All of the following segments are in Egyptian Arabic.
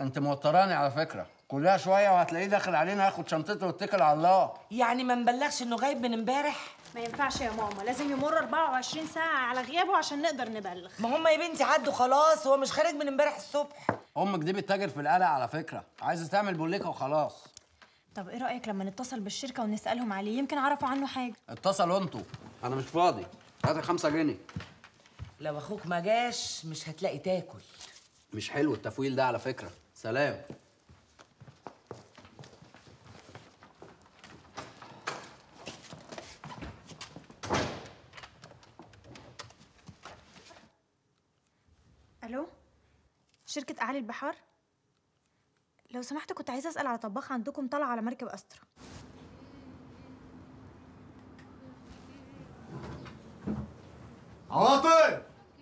انت موتراني على فكره كلها شويه وهتلاقيه داخل علينا ياخد شنطته ويتكل على الله يعني ما نبلغش انه غايب من امبارح ما ينفعش يا ماما لازم يمر 24 ساعة على غيابه عشان نقدر نبلغ ما هم يا بنتي عدوا خلاص هو مش خارج من امبارح الصبح امك دي بتتاجر في القلق على فكره عايزه تعمل بوليكه وخلاص طب ايه رأيك لما نتصل بالشركة ونسألهم عليه يمكن عرفوا عنه حاجة اتصلوا انتوا انا مش فاضي هات خمسة جنيه لو اخوك ما جاش مش هتلاقي تاكل مش حلو التفويل ده على فكره سلام الو شركة اعالي البحار لو سمحت كنت عايزة اسأل على طباخ عندكم طالعة على مركب استرا عواطف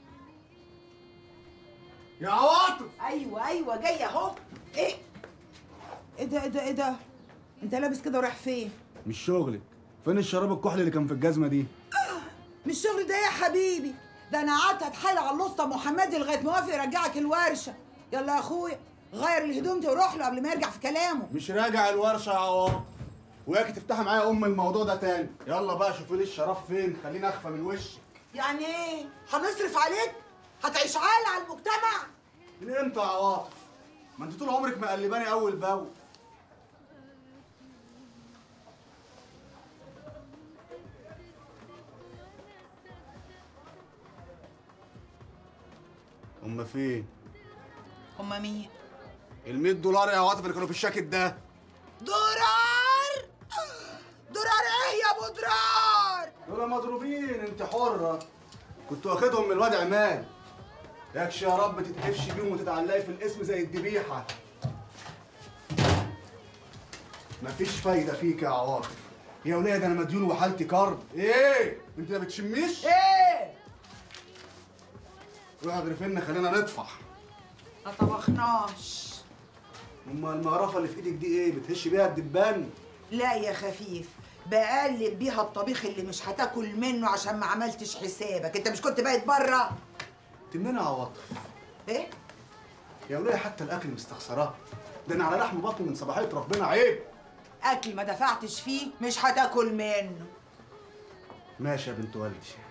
يا عواطف ايوه ايوه جايه اهو ايه ايه ده ايه ده ايه ده انت لابس كده ورايح فين مش شغلك فين الشراب الكحلي اللي كان في الجزمه دي مش الشغل ده يا حبيبي ده انا قعدت اتحايل على الاسطى محمدي لغايه ما وافق يرجعك الورشه يلا يا اخويا غير الهدوم دي وروح له قبل ما يرجع في كلامه مش راجع الورشه يا عواطف وياكي تفتحي معايا ام الموضوع ده تاني يلا بقى شوفي لي الشراب فين خليني اخفى من وشك يعني ايه هنصرف عليك هتعيش عال على المجتمع من امتى يا عواطف ما انت طول عمرك مقلباني اول باول هما فين؟ هما مين ال 100 دولار يا عواطف اللي كانوا في الشاكيت ده درار درار ايه يا ابو درار دول مضروبين انت حرة كنت واخدهم من الواد عماد ياكش يا رب تتقفش بيهم وتتعلقي في الاسم زي الذبيحة مفيش فايدة فيك يا عواطف يا ولاد انا مديون وحالتي كرب ايه انت ما بتشميش ايه روح اغرفلنا خلينا نطفح ما طبخناش اما المقرفة اللي في ايدك دي ايه بتهش بيها الدبان لا يا خفيف بقلب بيها الطبيخ اللي مش هتاكل منه عشان ما عملتش حسابك انت مش كنت بايت بره تمنين يا عواطف ايه يا ولاد حتى الاكل مستخسراه ده انا على لحم بطني من صباحيه ربنا عيب اكل ما دفعتش فيه مش هتاكل منه ماشي يا بنت والدي